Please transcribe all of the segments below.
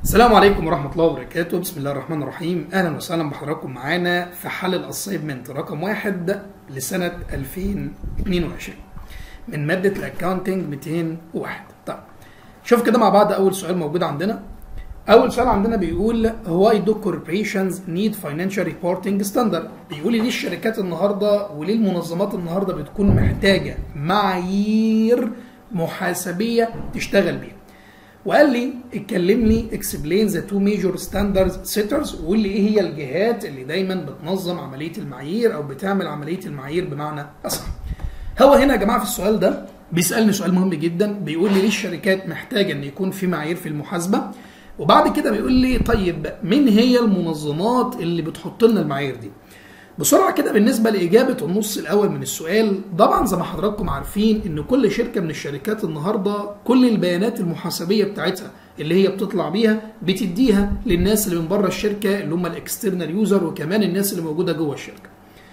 السلام عليكم ورحمة الله وبركاته بسم الله الرحمن الرحيم أهلا وسهلا بحضراتكم معانا في حل الأسايمنت رقم واحد لسنة 2022 من مادة الأكاونتنج 201 طيب شوف كده مع بعض أول سؤال موجود عندنا أول سؤال عندنا بيقول why do corporations need financial reporting standard بيقول لي ليه الشركات النهاردة وليه المنظمات النهاردة بتكون محتاجة معايير محاسبية تشتغل بيها وقال لي اتكلم لي explain the two major standards setters وقول لي ايه هي الجهات اللي دايما بتنظم عمليه المعايير او بتعمل عمليه المعايير بمعنى اصح. هو هنا يا جماعه في السؤال ده بيسالني سؤال مهم جدا بيقول لي ليه الشركات محتاجه ان يكون في معايير في المحاسبه وبعد كده بيقول لي طيب مين هي المنظمات اللي بتحط لنا المعايير دي؟ بسرعه كده بالنسبه لاجابه النص الاول من السؤال طبعا زي ما حضراتكم عارفين ان كل شركه من الشركات النهارده كل البيانات المحاسبيه بتاعتها اللي هي بتطلع بيها بتديها للناس اللي من بره الشركه اللي هم الاكسترنال يوزر وكمان الناس اللي موجوده جوه الشركه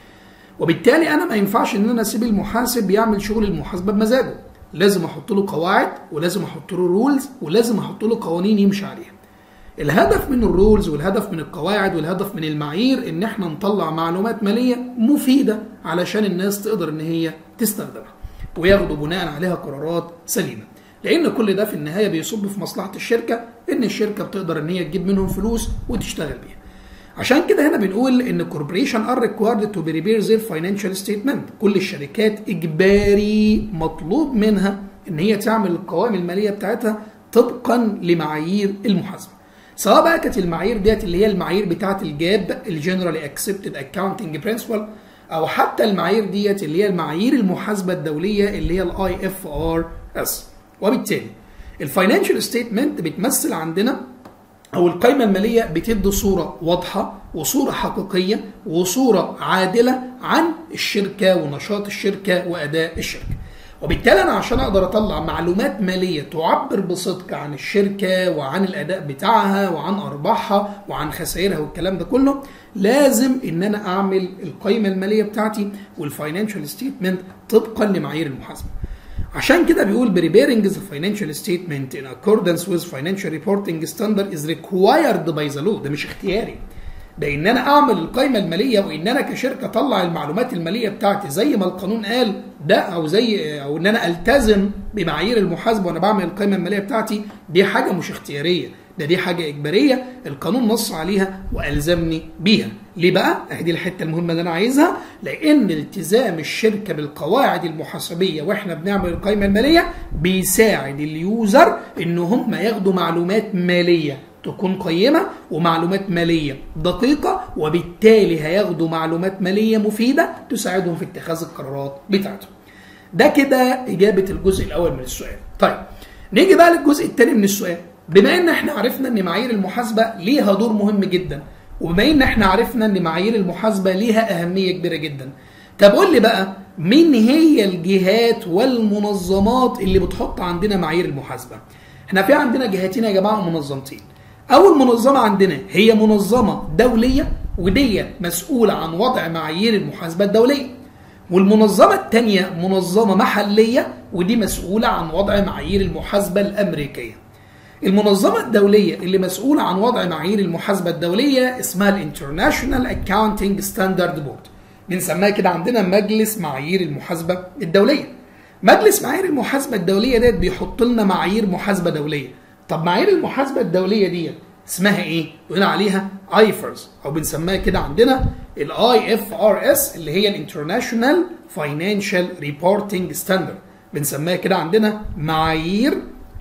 وبالتالي انا ما ينفعش ان انا اسيب المحاسب يعمل شغل المحاسبه بمزاجه لازم احط له قواعد ولازم احط له رولز ولازم احط له قوانين يمشي عليها الهدف من الرولز والهدف من القواعد والهدف من المعايير ان احنا نطلع معلومات ماليه مفيده علشان الناس تقدر ان هي تستخدمها وياخدوا بناء عليها قرارات سليمه لان كل ده في النهايه بيصب في مصلحه الشركه ان الشركه بتقدر ان هي تجيب منهم فلوس وتشتغل بيها عشان كده هنا بنقول ان الكوربريشن ار ريكوايرد تو بريبير زير فاينانشال ستيتمنت كل الشركات اجباري مطلوب منها ان هي تعمل القوائم الماليه بتاعتها طبقا لمعايير المحاسبه سواء بقى كانت المعايير ديت اللي هي المعايير بتاعه الجاب الجنرالي اكسبتد اكاونتنج برنسبل او حتى المعايير ديت اللي هي المعايير المحاسبه الدوليه اللي هي الاي اف ار اس وبالتالي الفاينانشال ستيتمنت بتمثل عندنا او القائمه الماليه بتدي صوره واضحه وصوره حقيقيه وصوره عادله عن الشركه ونشاط الشركه واداء الشركه وبالتالي انا عشان اقدر اطلع معلومات ماليه تعبر بصدق عن الشركه وعن الاداء بتاعها وعن ارباحها وعن خسائرها والكلام ده كله لازم ان انا اعمل القائمه الماليه بتاعتي والفاينانشال ستيتمنت طبقا لمعايير المحاسبه عشان كده بيقول preparing the financial statement in accordance with financial reporting standard is required by the law ده مش اختياري ده ان انا اعمل القائمه الماليه وان انا كشركه اطلع المعلومات الماليه بتاعتي زي ما القانون قال ده او زي او ان انا التزم بمعايير المحاسبه وانا بعمل القائمه الماليه بتاعتي دي حاجه مش اختياريه ده دي حاجه اجباريه القانون نص عليها والزمني بيها ليه بقى اهي دي الحته المهمه اللي انا عايزها لان التزام الشركه بالقواعد المحاسبيه واحنا بنعمل القائمه الماليه بيساعد اليوزر ان هم ياخدوا معلومات ماليه تكون قيمة ومعلومات مالية دقيقة وبالتالي هياخدوا معلومات مالية مفيدة تساعدهم في اتخاذ القرارات بتاعتهم ده كده إجابة الجزء الأول من السؤال طيب نيجي بقى للجزء الثاني من السؤال بما ان احنا عرفنا ان معايير المحاسبة ليها دور مهم جدا وبما ان احنا عرفنا ان معايير المحاسبة ليها أهمية كبيرة جدا طب قول لي بقى مين هي الجهات والمنظمات اللي بتحط عندنا معايير المحاسبة احنا في عندنا جهتين يا جماعة منظمتين أول منظمة عندنا هي منظمة دولية ودي مسؤولة عن وضع معايير المحاسبة الدولية والمنظمة الثانية منظمة محلية ودي مسؤولة عن وضع معايير المحاسبة الأمريكية المنظمة الدولية اللي مسؤولة عن وضع معايير المحاسبة الدولية اسمها الانترناشونال اكاونتنج ستاندرد بورد بنسميها كده عندنا مجلس معايير المحاسبة الدولية مجلس معايير المحاسبة الدولية ديت بيحط لنا معايير محاسبة دولية طب معايير المحاسبه الدوليه ديت اسمها ايه؟ يقول عليها ايفرز او بنسميها كده عندنا الاي اف ار اس اللي هي الانترناشونال فاينانشال ريبورتنج ستاندرد بنسميها كده عندنا معايير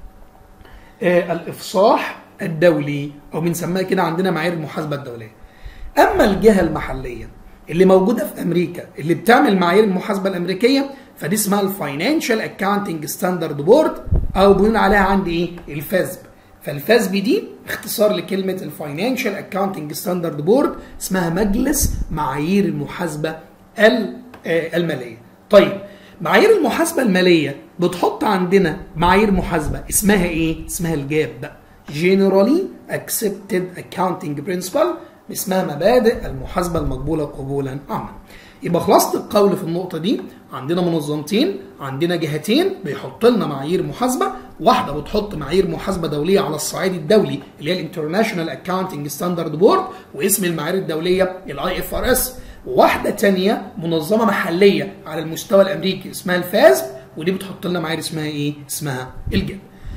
آه الافصاح الدولي او بنسميها كده عندنا معايير المحاسبه الدوليه. اما الجهه المحليه اللي موجوده في امريكا اللي بتعمل معايير المحاسبه الامريكيه فدي اسمها الفاينانشال اكاونتنج ستاندرد بورد او بنقول عليها عندي ايه؟ الفاسب. فالفاسب دي اختصار لكلمه الفاينانشال اكاونتنج ستاندرد بورد اسمها مجلس معايير المحاسبه الماليه. طيب معايير المحاسبه الماليه بتحط عندنا معايير محاسبه اسمها ايه؟ اسمها الجاب Generally Accepted Accounting Principle اسمها مبادئ المحاسبه المقبوله قبولا عاما. يبقى خلاصه القول في النقطه دي عندنا منظمتين عندنا جهتين بيحط لنا معايير محاسبه واحده بتحط معايير محاسبه دوليه على الصعيد الدولي اللي هي الانترناشونال اكاونتنج ستاندرد بورد واسم المعايير الدوليه الاي اف ار اس وواحده تانية منظمه محليه على المستوى الامريكي اسمها الفاز ودي بتحط لنا معايير اسمها ايه اسمها الجاب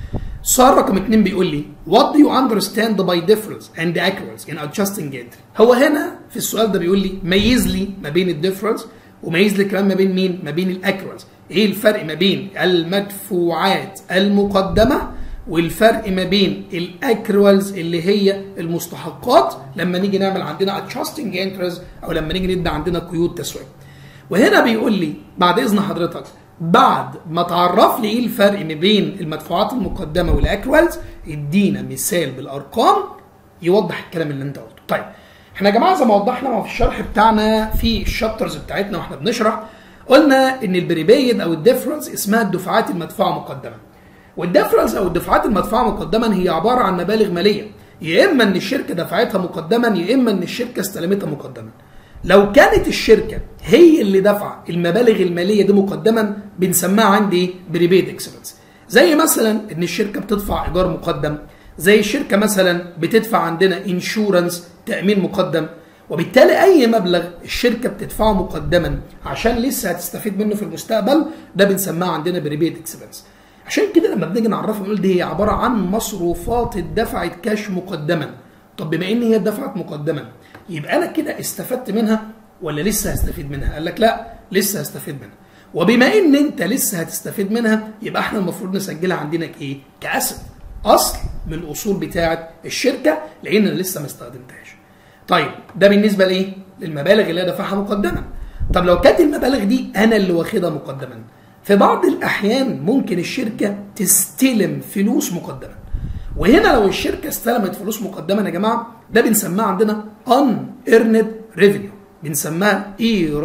سؤال رقم اتنين بيقول لي What do you understand by difference and accuracy in adjusting entry؟ هو هنا في السؤال ده بيقول لي ميز لي ما بين الديفرنس وميز لي كمان ما بين مين؟ ما بين الاكورنس. ايه الفرق ما بين المدفوعات المقدمه والفرق ما بين الاكروالز اللي هي المستحقات لما نيجي نعمل عندنا adjusting entries او لما نيجي ندي عندنا قيود تسويق. وهنا بيقول لي بعد اذن حضرتك بعد ما تعرف لي ايه الفرق ما بين المدفوعات المقدمه والاكروالز ادينا مثال بالارقام يوضح الكلام اللي انت قلته. طيب احنا يا جماعه زي ما وضحنا في الشرح بتاعنا في الشابترز بتاعتنا واحنا بنشرح قلنا ان البريبيد او الديفرنس اسمها الدفعات المدفوعه مقدما. والديفرنس او الدفعات المدفوعه مقدما هي عباره عن مبالغ ماليه يا اما ان الشركه دفعتها مقدما يا اما ان الشركه استلمتها مقدما. لو كانت الشركه هي اللي دافعه المبالغ الماليه دي مقدما بنسميها عندي بريبيد اكسبنس. زي مثلا ان الشركه بتدفع ايجار مقدم زي الشركه مثلا بتدفع عندنا انشورنس تامين مقدم وبالتالي اي مبلغ الشركه بتدفعه مقدما عشان لسه هتستفيد منه في المستقبل ده بنسميها عندنا بريبيد اكسبنس عشان كده لما بنيجي نعرفها بنقول دي هي عباره عن مصروفات اتدفعت كاش مقدما طب بما ان هي اتدفعت مقدما يبقى انا كده استفدت منها ولا لسه هستفيد منها قال لك لا لسه هستفيد منها وبما ان انت لسه هتستفيد منها يبقى احنا المفروض نسجلها عندنا كايه كاسد اصل من الاصول بتاعه الشركه لان انا لسه ما استخدمتهاش طيب ده بالنسبه لايه للمبالغ اللي دفعها مقدما طب لو كانت المبالغ دي انا اللي واخدها مقدما في بعض الاحيان ممكن الشركه تستلم فلوس مقدما وهنا لو الشركه استلمت فلوس مقدما يا جماعه ده بنسميها عندنا ان earned revenue بنسميها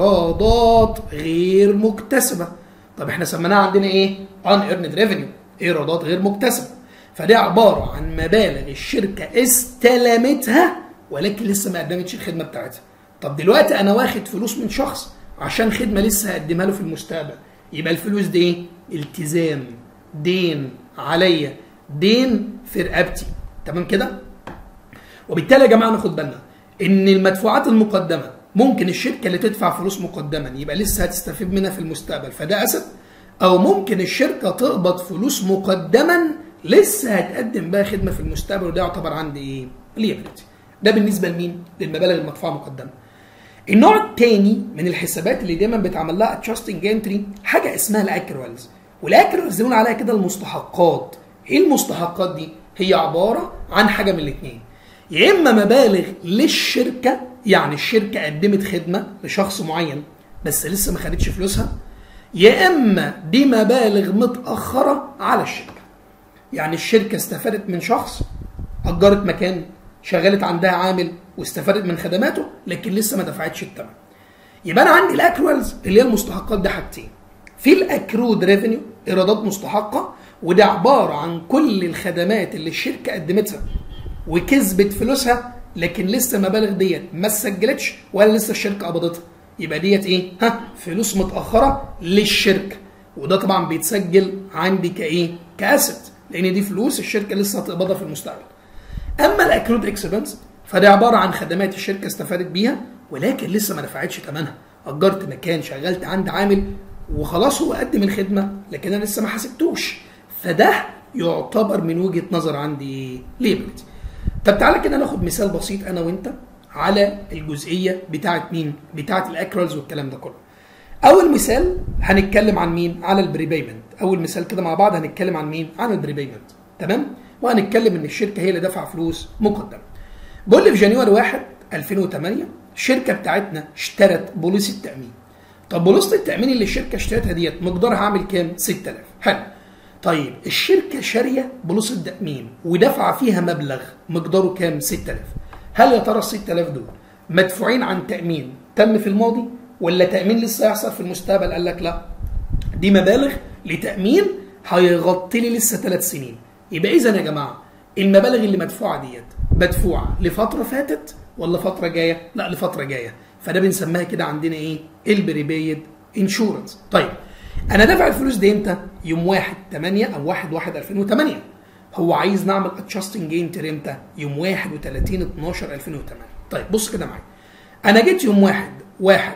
ايرادات غير مكتسبه طب احنا سميناها عندنا ايه ان earned revenue ايرادات غير مكتسبه فدي عباره عن مبالغ الشركه استلمتها ولكن لسه ما قدمتش الخدمه بتاعتها طب دلوقتي انا واخد فلوس من شخص عشان خدمه لسه هقدمها له في المستقبل يبقى الفلوس دي ايه التزام دين عليا دين في رقبتي تمام كده وبالتالي يا جماعه ناخد بالنا ان المدفوعات المقدمه ممكن الشركه اللي تدفع فلوس مقدما يبقى لسه هتستفيد منها في المستقبل فده اسد او ممكن الشركه تقبض فلوس مقدما لسه هتقدم بقى خدمه في المستقبل وده يعتبر عندي ايه ليابيلتي ده بالنسبه لمين للمبالغ المدفوعه مقدما النوع الثاني من الحسابات اللي دايما بيتعمل لها ادجستنج انتري حاجه اسمها الاكروالز والاكروالز بنقول عليها كده المستحقات ايه المستحقات دي هي عباره عن حاجه من الاثنين يا اما مبالغ للشركه يعني الشركه قدمت خدمه لشخص معين بس لسه ما خدتش فلوسها يا اما دي مبالغ متاخره على الشركه يعني الشركه استفادت من شخص اجرت مكان شغلت عندها عامل واستفادت من خدماته لكن لسه ما دفعتش الثمن يبقى انا عندي الاكروالز اللي هي المستحقات دي حاجتين في الاكرود ريفينيو ايرادات مستحقه وده عباره عن كل الخدمات اللي الشركه قدمتها وكسبت فلوسها لكن لسه المبالغ ديت ما سجلتش ولا لسه الشركه قبضتها يبقى ديت ايه ها فلوس متاخره للشركه وده طبعا بيتسجل عندي كايه كاسيت لان دي فلوس الشركه لسه هتقبضها في المستقبل اما الاكرود اكسبنس فده عباره عن خدمات الشركه استفادت بيها ولكن لسه ما دفعتش ثمنها اجرت مكان شغلت عند عامل وخلاص هو قدم الخدمه لكن انا لسه ما حسبتوش فده يعتبر من وجهه نظر عندي ليبلتي طب تعالى كده ناخد مثال بسيط انا وانت على الجزئيه بتاعه مين بتاعه الاكرالز والكلام ده كله اول مثال هنتكلم عن مين على البريبيمنت اول مثال كده مع بعض هنتكلم عن مين عن البريبيمنت تمام وهنتكلم ان الشركه هي اللي دفع فلوس مقدمه بقول لي في جانيوري 1 2008 الشركه بتاعتنا اشترت بوليصه تامين طب بوليصه التامين اللي الشركه اشترتها ديت مقدارها عامل كام 6000 حلو طيب الشركه شاريه بوليصه تامين ودفع فيها مبلغ مقداره كام 6000 هل يا ترى ال 6000 دول مدفوعين عن تامين تم في الماضي ولا تامين لسه هيحصل في المستقبل قال لك لا دي مبالغ لتامين هيغطي لي لسه ثلاث سنين يبقى اذا يا جماعه المبالغ اللي مدفوعه ديت مدفوعه لفتره فاتت ولا فتره جايه؟ لا لفتره جايه فده بنسميها كده عندنا ايه؟ البريبيد انشورنس طيب انا دافع الفلوس دي امتى؟ يوم 1 8 او 1 1 2008 هو عايز نعمل ادجستنج انتر امتى؟ يوم 31 12 2008 طيب بص كده معايا انا جيت يوم 1 1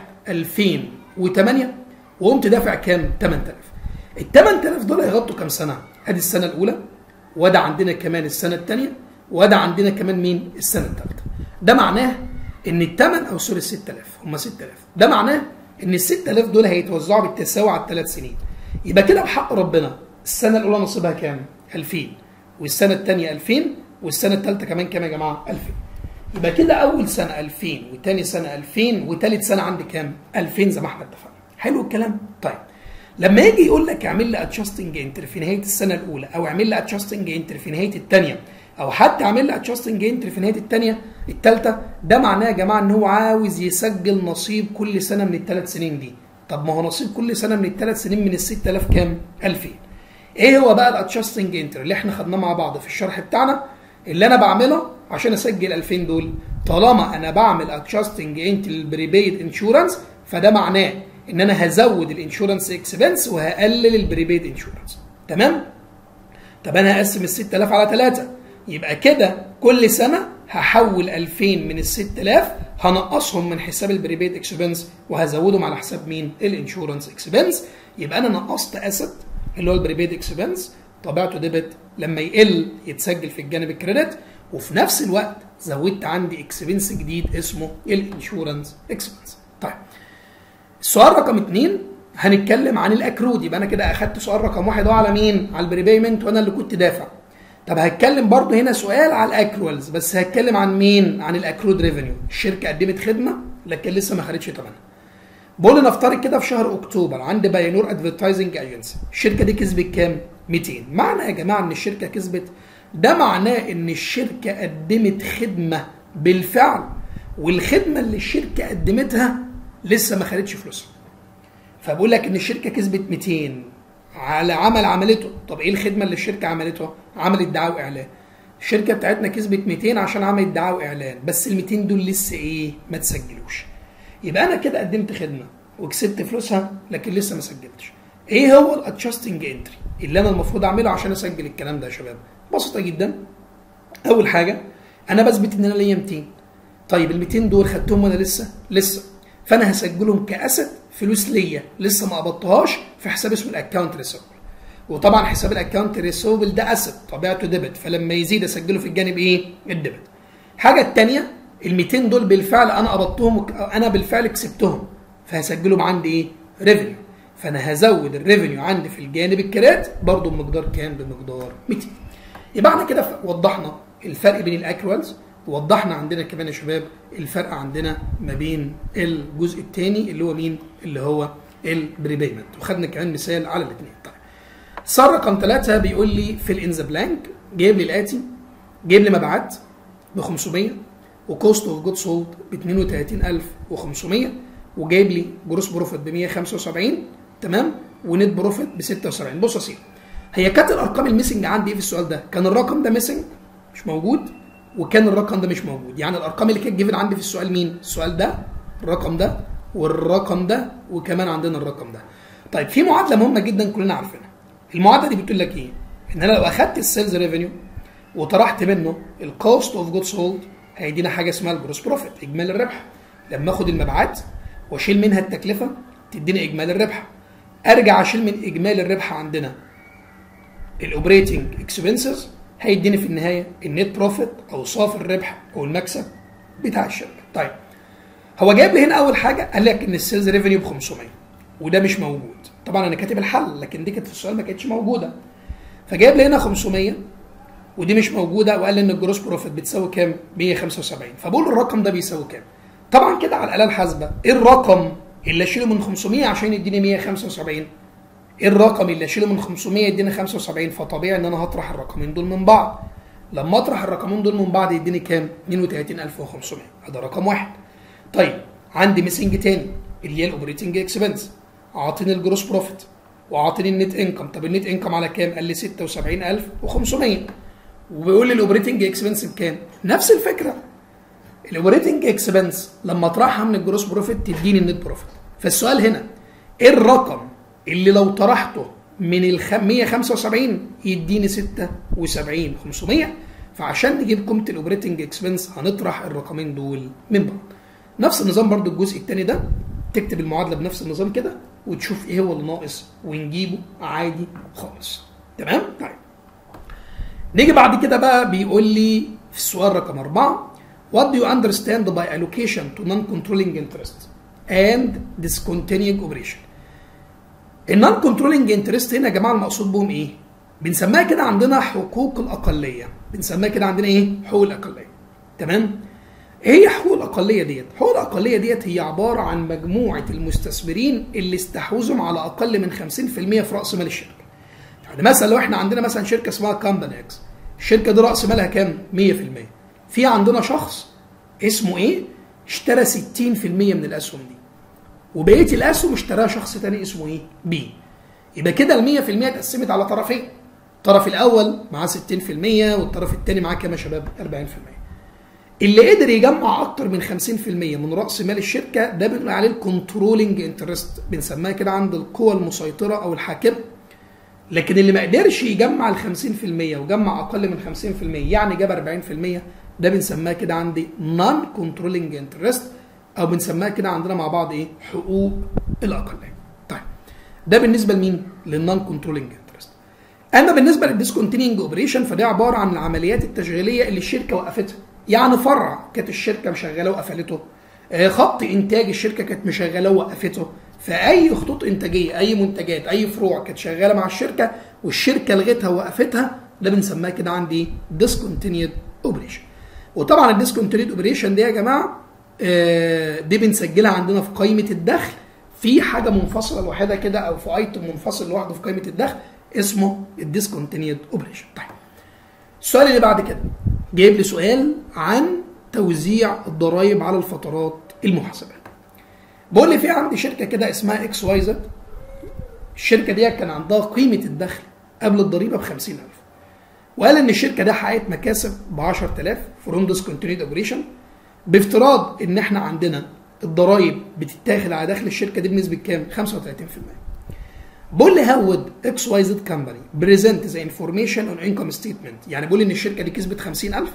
2008 وقمت دافع كام؟ 8000 ال 8000 دول هيغطوا كام سنه؟ ادي السنه الاولى وده عندنا كمان السنه الثانيه وده عندنا كمان مين؟ السنه الثالثه ده معناه ان الثمن او سوري ال 6000 هم 6000 ده معناه ان ال 6000 دول هيتوزعوا بالتساوي على الثلاث سنين يبقى كده بحق ربنا السنه الاولى نصيبها كام؟ 2000 والسنه الثانيه 2000 والسنه الثالثه كمان كام يا جماعه؟ 2000 يبقى كده اول سنه 2000 وثاني سنه 2000 وثالث سنه عندي كام؟ 2000 زي ما احنا اتفقنا حلو الكلام؟ طيب لما يجي يقول لك اعمل لي ادجستنج انتر في نهايه السنه الاولى او اعمل لي ادجستنج انتر في نهايه الثانيه او حتى اعمل لي ادجستنج انتر في نهايه الثانيه الثالثه ده معناه يا جماعه ان هو عاوز يسجل نصيب كل سنه من الثلاث سنين دي طب ما هو نصيب كل سنه من الثلاث سنين من ال 6000 كام 2000 ايه هو بقى الادجستنج انتر اللي احنا خدناه مع بعض في الشرح بتاعنا اللي انا بعمله عشان اسجل 2000 دول طالما انا بعمل ادجستنج انتر البريبيد انشورنس فده معناه ان انا هزود الانشورنس اكسبنس وهقلل البريبيد انشورنس تمام طب انا هقسم ال 6000 على 3 يبقى كده كل سنه هحول 2000 من ال 6000 هنقصهم من حساب البريبيد اكسبنس وهزودهم على حساب مين الانشورنس اكسبنس يبقى انا نقصت اسد اللي هو البريبيد اكسبنس طبيعته ديبت لما يقل يتسجل في الجانب الكريدت وفي نفس الوقت زودت عندي اكسبنس جديد اسمه الانشورنس اكسبنس طيب السؤال رقم اثنين هنتكلم عن الاكرود يبقى انا كده اخدت سؤال رقم واحد على مين؟ على البريبيمنت وانا اللي كنت دافع. طب هتكلم برضه هنا سؤال على الاكروالز بس هتكلم عن مين؟ عن الاكرود ريفينيو، الشركه قدمت خدمه لكن لسه ما خدتش ثمنها. بقول نفترض كده في شهر اكتوبر عند باينور ادفرتايزنج اجنسي، الشركه دي كسبت كام؟ 200 معنى يا جماعه ان الشركه كسبت ده معناه ان الشركه قدمت خدمه بالفعل والخدمه اللي الشركه قدمتها لسه ما خدتش فلوسها فبقول لك ان الشركه كسبت 200 على عمل عملته طب ايه الخدمه اللي الشركه عملتها عملت دعايه واعلان الشركه بتاعتنا كسبت 200 عشان عملت دعايه واعلان بس ال 200 دول لسه ايه ما تسجلوش يبقى انا كده قدمت خدمه وكسبت فلوسها لكن لسه ما سجلتش ايه هو الادجستنج انتري اللي انا المفروض اعمله عشان اسجل الكلام ده يا شباب بسيطه جدا اول حاجه انا بثبت ان انا ليا 200 طيب ال 200 دول خدتهم ولا لسه لسه فانا هسجلهم كاسد فلوس ليا لسه ما قبضتهاش في حساب اسمه الاكونت ريسيفبل وطبعا حساب الاكونت ريسيفبل ده اسد طبيعته ديبت فلما يزيد اسجله في الجانب ايه الديبت الحاجه الثانيه ال 200 دول بالفعل انا قبضتهم انا بالفعل كسبتهم فهسجلهم عندي ايه ريفينيو فانا هزود الريفينيو عندي في الجانب الكريت برضه بمقدار كام بمقدار 200 يبقى احنا كده وضحنا الفرق بين الاكروالز وضحنا عندنا كمان يا شباب الفرق عندنا ما بين الجزء الثاني اللي هو مين؟ اللي هو البريبيمنت وخدنا كمان مثال على الاثنين. طيب. السؤال رقم ثلاثة بيقول لي في الانزا بلانك جايب لي الاتي جايب لي مبيعات ب 500 وكوست اوف جود سولد ب 32500 وجايب لي جروس بروفيت ب 175 تمام ونت بروفيت ب 76 بص يا سيدي هي كانت الارقام الميسنج عندي ايه في السؤال ده؟ كان الرقم ده ميسنج مش موجود وكان الرقم ده مش موجود يعني الارقام اللي كانت جيفن عندي في السؤال مين السؤال ده الرقم ده والرقم ده وكمان عندنا الرقم ده طيب في معادله مهمه جدا كلنا عارفينها المعادله دي بتقول لك ايه ان انا لو اخدت السيلز ريفينيو وطرحت منه الكوست اوف جود سولد هيدينا حاجه اسمها الجروس بروفيت اجمالي الربح لما اخد المبيعات واشيل منها التكلفه تديني اجمالي الربح ارجع اشيل من اجمالي الربح عندنا الاوبريتنج اكسبنسز هيديني في النهايه النت بروفيت او صافي الربح او المكسب بتاع الشركه. طيب هو جايب لي هنا اول حاجه قال لك ان السيلز ريفينيو ب 500 وده مش موجود. طبعا انا كاتب الحل لكن دي كانت في السؤال ما كانتش موجوده. فجايب لي هنا 500 ودي مش موجوده وقال لي ان الجروس بروفيت بتساوي كام؟ 175 فبقول الرقم ده بيساوي كام؟ طبعا كده على الاله الحاسبه ايه الرقم اللي اشيله من 500 عشان يديني 175 ايه الرقم اللي اشيله من 500 يديني 75 فطبيعي ان انا هطرح الرقمين دول من بعض لما اطرح الرقمين دول من بعض يديني كام 32500 هذا رقم واحد طيب عندي ميسنج تاني اللي هي الاوبريتنج اكسبنس عاطيني الجروس بروفيت وعاطيني النت انكم طب النت انكم على كام قال لي 76500 وبيقول لي الاوبريتنج اكسبنس بكام نفس الفكره الاوبريتنج اكسبنس لما اطرحها من الجروس بروفيت تديني النت بروفيت فالسؤال هنا ايه الرقم اللي لو طرحته من ال 175 يديني 76 500 فعشان نجيب قيمه الاوبريتنج اكسبنس هنطرح الرقمين دول من بعض نفس النظام برضو الجزء الثاني ده تكتب المعادله بنفس النظام كده وتشوف ايه هو اللي ناقص ونجيبه عادي خالص تمام طيب نيجي بعد كده بقى بيقول لي في السؤال رقم أربعة What do you understand by allocation to non-controlling interest and discontinuing operation النون كنترولينج انترست هنا يا جماعه المقصود بهم ايه؟ بنسميها كده عندنا حقوق الاقليه بنسميها كده عندنا ايه؟ حقوق الاقليه تمام؟ ايه هي حقوق الاقليه ديت؟ حقوق الاقليه ديت هي عباره عن مجموعه المستثمرين اللي استحوذهم على اقل من 50% في راس مال الشركه. يعني مثلا لو احنا عندنا مثلا شركه اسمها كامباني اكس الشركه دي راس مالها كام؟ 100% في عندنا شخص اسمه ايه؟ اشترى 60% من الاسهم دي وبقيه الاسهم اشتراها شخص تاني اسمه ايه؟ بي. يبقى كده ال 100% اتقسمت على طرفين. الطرف الاول معاه 60% والطرف الثاني معاه كام يا شباب؟ 40%. اللي قدر يجمع اكتر من 50% من راس مال الشركه ده بنقول عليه الكنترولنج انترست بنسميها كده عند القوى المسيطره او الحاكمه. لكن اللي ما قدرش يجمع ال 50% وجمع اقل من 50% يعني جاب 40% ده بنسميها كده عندي نون كنترولنج انترست او بنسميها كده عندنا مع بعض ايه حقوق الاقليه طيب ده بالنسبه لمين للنون كنترولنج انترست اما بالنسبه للديسكونتينينج اوبريشن فده عباره عن العمليات التشغيليه اللي الشركه وقفتها يعني فرع كانت الشركه مشغله وقفلته خط انتاج الشركه كانت مشغله ووقفته فاي خطوط انتاجيه اي منتجات اي فروع كانت شغاله مع الشركه والشركه لغتها ووقفتها ده بنسميها كده عندي ديسكونتينيود اوبريشن وطبعا الديسكونتينيود اوبريشن دي يا جماعه دي بنسجلها عندنا في قائمه الدخل في حاجه منفصله لوحدها كده او في ايتم منفصل لوحده في قائمه الدخل اسمه الديسكونتينيود اوبريشن طيب السؤال اللي بعد كده جايب لي سؤال عن توزيع الضرائب على الفترات المحاسبه بقول لي في عندي شركه كده اسمها اكس واي زد الشركه دي كان عندها قيمه الدخل قبل الضريبه ب 50000 وقال ان الشركه دي حققت مكاسب ب 10000 فروم ديسكونتينيود اوبريشن بافتراض ان احنا عندنا الضرايب بتتاخد على دخل الشركه دي بنسبه كام؟ 35%. بقول لي هاود اكس واي زد كمباني بريزنت ذا انفورميشن اون انكم ستيتمنت يعني بقول ان الشركه دي كسبت 50000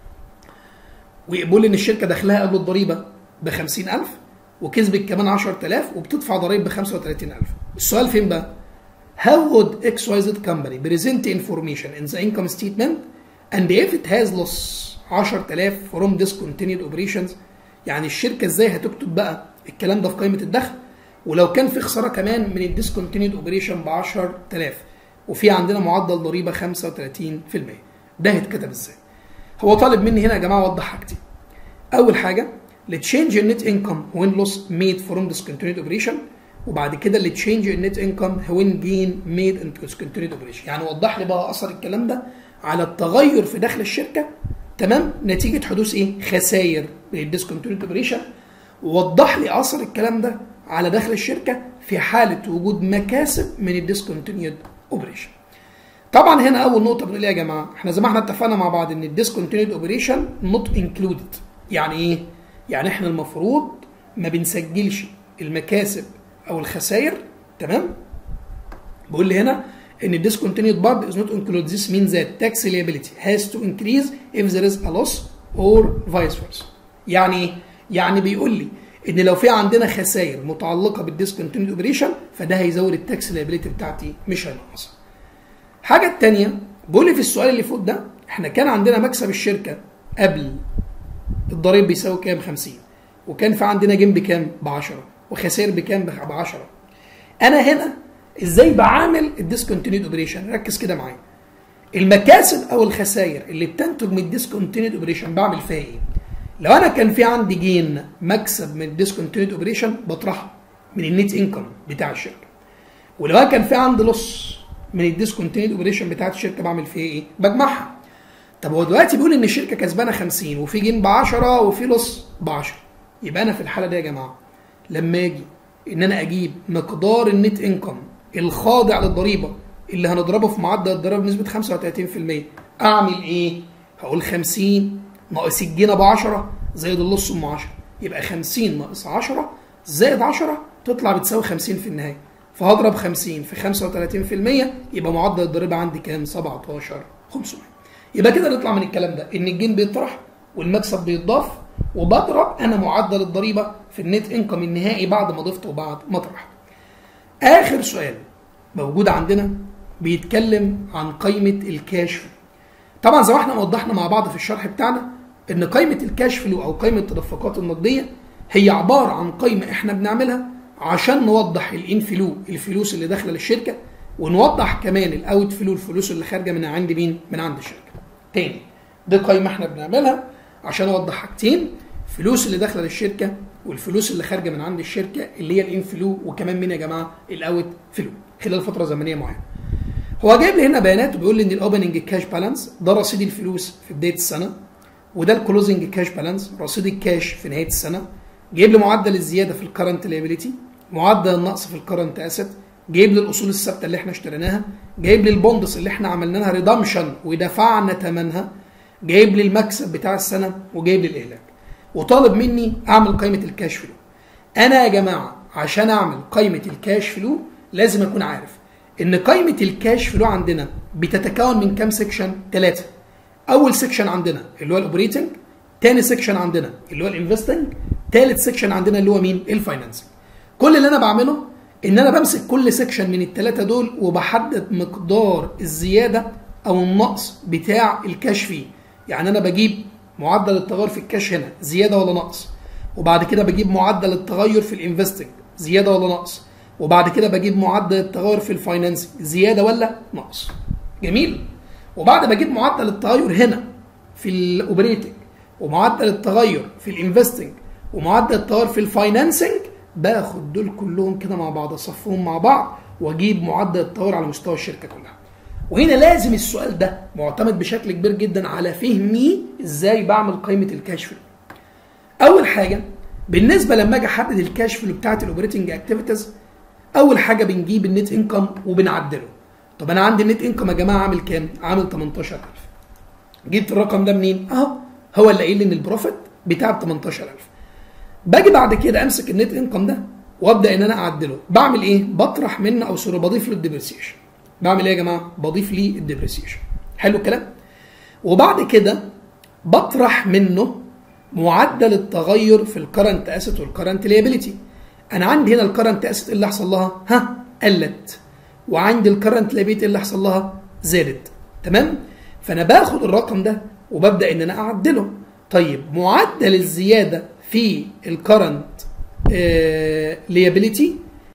ويقول ان الشركه دخلها قبل الضريبه ب 50000 وكسبت كمان 10000 وبتدفع ضرايب ب 35000 السؤال فين بقى؟ How would XYZ company present information in the income statement and if it has loss 10000 from discontinued operations يعني الشركه ازاي هتكتب بقى الكلام ده في قائمه الدخل ولو كان في خساره كمان من الديسكونتينيود اوبريشن ب 10000 وفي عندنا معدل ضريبه 35% ده هيتكتب ازاي؟ هو طالب مني هنا يا جماعه اوضح حاجتين. اول حاجه لتشينج النت انكم وين لوس ميد فروم ديسكونتينيود اوبريشن وبعد كده اللي تشينج النت انكم وين جين ميد ان ديسكونتينيود اوبريشن يعني وضح لي بقى اثر الكلام ده على التغير في دخل الشركه تمام نتيجه حدوث ايه خسائر بالديسكونتينيود اوبريشن ووضح لي اثر الكلام ده على دخل الشركه في حاله وجود مكاسب من الديسكونتينيود اوبريشن طبعا هنا اول نقطه بنقول يا جماعه احنا زي ما احنا اتفقنا مع بعض ان الديسكونتينيود اوبريشن نوت انكلودد يعني ايه يعني احنا المفروض ما بنسجلش المكاسب او الخسائر تمام بقول لي هنا ان الديسكونتينيود بارت از نوت انكلود this means that tax liability has to increase if there is a loss or vice versa يعني ايه يعني بيقول لي ان لو في عندنا خسائر متعلقه بالديسكونتينيود اوبريشن فده هيزود التاكس liability بتاعتي مش هينقصها الحاجه الثانيه بيقول لي في السؤال اللي فوق ده احنا كان عندنا مكسب الشركه قبل الضريب بيساوي كام 50 وكان في عندنا جيم بكام ب 10 وخسائر بكام ب 10 انا هنا ازاي بعامل الديسكونتينيود اوبريشن ركز كده معايا المكاسب او الخسائر اللي بتنتج من الديسكونتينيود اوبريشن بعمل فيها ايه لو انا كان في عندي جين مكسب من الديسكونتينيود اوبريشن بطرحه من النت انكم بتاع الشركه ولو انا كان في عندي لص من الديسكونتينيود اوبريشن بتاعت الشركه بعمل فيها ايه بجمعها طب هو دلوقتي بيقول ان الشركه كسبانه 50 وفي جيم ب 10 وفي لص ب 10 يبقى انا في الحاله دي يا جماعه لما اجي ان انا اجيب مقدار النت انكم الخاضع للضريبه اللي هنضربه في معدل الضريبه بنسبه 35% اعمل ايه؟ هقول 50 ناقص الجنيه ب 10 زائد اللص ام 10 يبقى 50 ناقص 10 زائد 10 تطلع بتساوي 50 في النهايه فهضرب 50 في 35% يبقى معدل الضريبه عندي كام 17500 يبقى كده نطلع من الكلام ده ان الجين بيطرح والمكسب بيتضاف وبضرب انا معدل الضريبه في النت انكم النهائي بعد ما ضفته وبعد ما طرحته اخر سؤال موجود عندنا بيتكلم عن قائمه الكاش فلو طبعا زي ما احنا وضحنا مع بعض في الشرح بتاعنا ان قائمه الكاش فلو او قائمه التدفقات النقديه هي عباره عن قائمه احنا بنعملها عشان نوضح الانفلو الفلوس اللي داخله للشركه ونوضح كمان الاوت فلو الفلوس اللي خارجه من عند مين؟ من عند الشركه. تاني دي قائمه احنا بنعملها عشان اوضح حاجتين الفلوس اللي داخله للشركه والفلوس اللي خارجه من عند الشركه اللي هي الانفلو وكمان مين يا جماعه؟ الاوت فلو خلال فتره زمنيه معينه. هو جايب لي هنا بيانات وبيقول لي ان الاوبننج كاش بالانس ده رصيد الفلوس في بدايه السنه وده الكلوزنج كاش بالانس رصيد الكاش في نهايه السنه جايب لي معدل الزياده في الكرنت ليابيليتي معدل النقص في الكرنت اسيت جايب لي الاصول الثابته اللي احنا اشتريناها جايب لي البوندس اللي احنا عملنا لها ريدمشن ودفعنا ثمنها جايب لي المكسب بتاع السنه وجايب لي الاهلاك وطالب مني اعمل قائمه الكاش فلو انا يا جماعه عشان اعمل قائمه الكاش فلو لازم اكون عارف ان قائمه الكاش فلو عندنا بتتكون من كام سيكشن ثلاثه اول سيكشن عندنا اللي هو الاوبريتنج تاني سيكشن عندنا اللي هو الانفستنج تالت سيكشن عندنا اللي هو مين الفاينانسنج كل اللي انا بعمله ان انا بمسك كل سيكشن من الثلاثه دول وبحدد مقدار الزياده او النقص بتاع الكاش فيه يعني انا بجيب معدل التغير في الكاش هنا زياده ولا نقص وبعد كده بجيب معدل التغير في الانفستنج زياده ولا نقص وبعد كده بجيب معدل التغير في الفاينانسنج زياده ولا نقص جميل وبعد ما اجيب معدل التغير هنا في الاوبريتنج ومعدل التغير في الانفستنج ومعدل التغير في الفاينانسنج باخد دول كلهم كده مع بعض اصفهم مع بعض واجيب معدل التغير على مستوى الشركه كلها وهنا لازم السؤال ده معتمد بشكل كبير جدا على فهمي ازاي بعمل قائمه الكاش فلو اول حاجه بالنسبه لما اجي احدد الكاش فلو بتاعت الاوبريتنج اكتيفيتيز اول حاجه بنجيب النت انكم وبنعدله طب انا عندي النت انكم يا جماعه عامل كام عامل 18000 جبت الرقم ده منين اهو هو اللي قايل لي ان البروفيت بتاع 18000 باجي بعد كده امسك النت انكم ده وابدا ان انا اعدله بعمل ايه بطرح منه او سوري بضيف له الديبريسيشن بعمل ايه يا جماعه بضيف لي الديبريسيشن حلو الكلام وبعد كده بطرح منه معدل التغير في الكرنت اسيت والكرنت ليابيليتي انا عندي هنا الكرنت اسيت اللي حصل لها ها قلت وعندي الكرنت ليابيليتي اللي حصل لها زادت تمام فانا باخد الرقم ده وببدا ان انا اعدله طيب معدل الزياده في الكرنت ليابيليتي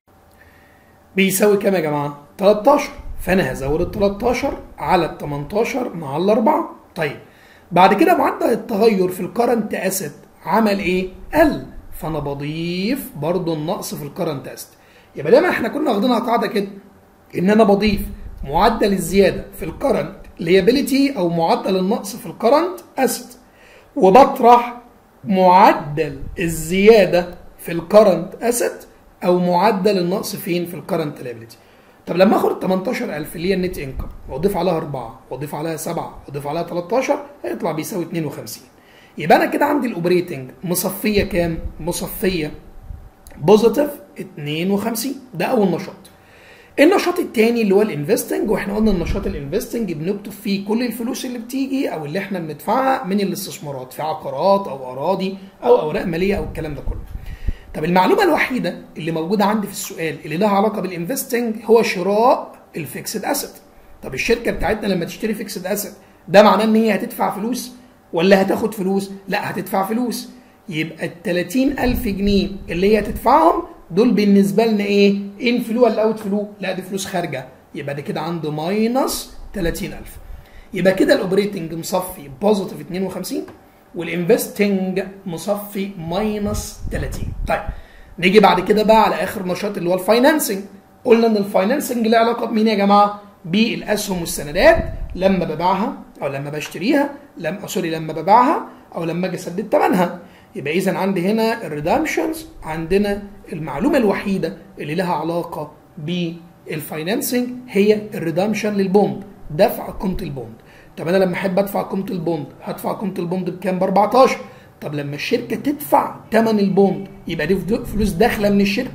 بيساوي كام يا جماعه 13 فانا هزود ال 13 على ال 18 مع الاربعه طيب بعد كده معدل التغير في الكرنت اسيت عمل ايه قل فانا بضيف برضو النقص في الكرنت اسيت يبقى دايما احنا كنا واخدينها قاعده كده ان انا بضيف معدل الزياده في الكرنت ليابيليتي او معدل النقص في الكرنت اسيت وبطرح معدل الزياده في الكرنت اسيت او معدل النقص فين في الكرنت ليابيليتي طب لما اخد 18000 اللي هي النت انكم واضيف عليها 4 واضيف عليها 7 واضيف عليها 13 هيطلع بيساوي 52 يبقى انا كده عندي الاوبريتنج مصفيه كام؟ مصفيه بوزيتيف 52 ده اول نشاط. النشاط الثاني اللي هو الانفستنج واحنا قلنا النشاط الانفستنج بنكتب فيه كل الفلوس اللي بتيجي او اللي احنا بندفعها من الاستثمارات في عقارات او اراضي او اوراق ماليه او الكلام ده كله. طب المعلومه الوحيده اللي موجوده عندي في السؤال اللي لها علاقه بالانفستنج هو شراء الفيكسد اسيت. طب الشركه بتاعتنا لما تشتري فيكسد اسيت ده معناه ان هي هتدفع فلوس ولا هتاخد فلوس؟ لا هتدفع فلوس. يبقى ال 30000 جنيه اللي هي هتدفعهم دول بالنسبه لنا ايه؟ ان فلو ولا اوت فلو؟ لا دي فلوس خارجه يبقى ده كده عنده ماينس 30000 يبقى كده الاوبريتنج مصفي بوزيتيف 52 والانفستنج مصفي ماينس 30 طيب نيجي بعد كده بقى على اخر نشاط اللي هو الفاينانسنج قلنا ان الفاينانسنج له علاقه بمين يا جماعه؟ بالاسهم والسندات لما ببيعها او لما بشتريها لما سوري لما ببيعها او لما اجي اسدد ثمنها يبقى اذا عندي هنا الريدمشنز عندنا المعلومه الوحيده اللي لها علاقه بالفاينانسنج هي الريدمشن للبوند دفع قيمه البوند طب انا لما احب ادفع قيمه البوند هدفع قيمه البوند بكام ب 14 طب لما الشركه تدفع ثمن البوند يبقى دي فلوس داخله من الشركه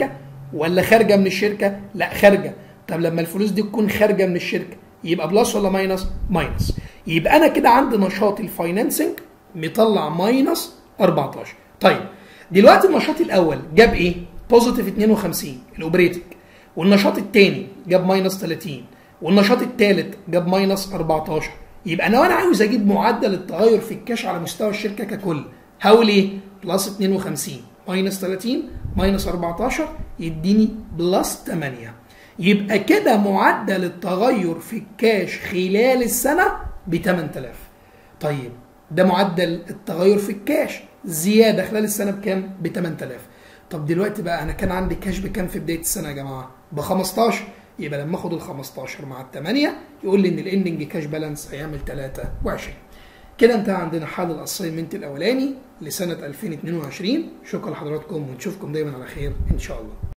ولا خارجه من الشركه لا خارجه طب لما الفلوس دي تكون خارجه من الشركه يبقى بلس ولا ماينس ماينس يبقى انا كده عندي نشاط الفاينانسنج مطلع ماينس 14 طيب دلوقتي النشاط الاول جاب ايه بوزيتيف 52 الاوبريتنج والنشاط الثاني جاب ماينس 30 والنشاط الثالث جاب ماينس 14 يبقى انا وانا عاوز اجيب معدل التغير في الكاش على مستوى الشركه ككل هقول ايه بلس 52 ماينس 30 ماينس 14 يديني بلس 8 يبقى كده معدل التغير في الكاش خلال السنه ب 8000 طيب ده معدل التغير في الكاش زياده خلال السنه بكام ب 8000 طب دلوقتي بقى انا كان عندي كاش بكام في بدايه السنه يا جماعه ب 15 يبقى لما اخد ال 15 مع ال 8 يقول لي ان الاندنج كاش بالانس هيعمل 23 كده انتهى عندنا حل الاساينمنت الاولاني لسنه 2022 شكرا لحضراتكم ونشوفكم دايما على خير ان شاء الله